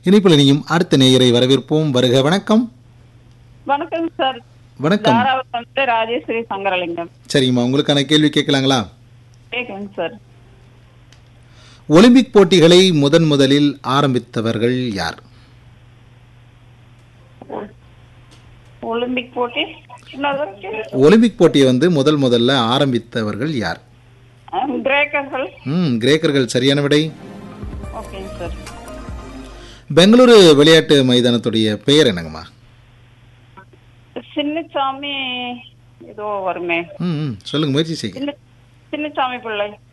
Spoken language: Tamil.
இனிப்பில் இனியும் அடுத்த நேயரை வரவேற்போம் வருக வணக்கம் வணக்கம் சார் வணக்கம் தாராவூர் வந்து ராஜேஸ்வரி சங்கரலிங்கம் சரிங்கம்மா உங்களுக்கான கேள்வி கேட்கலாங்களா கேட்குறேங்க சார் ஒலிம்பிக் போட்டிகளை முதன் முதலில் ஆரம்பித்தவர்கள் யார் ஒலிம்பிக் போட்டி இன்னொரு தடவை கேளு. ஒலிம்பிக் போட்டியை வந்து முதல் முதல்ல ஆரம்பித்தவர்கள் யார் அஹ், கிரேக்கர்கள் ம் கிரேக்கர்கள் சரியான விடை ஓகேங்க சார் பெங்களூரு விளையாட்டு மைதானத்துடைய பெயர் என்னங்கம்மா சின்னசாமி ஏதோ வருமே ம் ம், சொல்லுங்க முயற்சி செய்யுங்க சின்ன சின்னசாமி பிள்ளை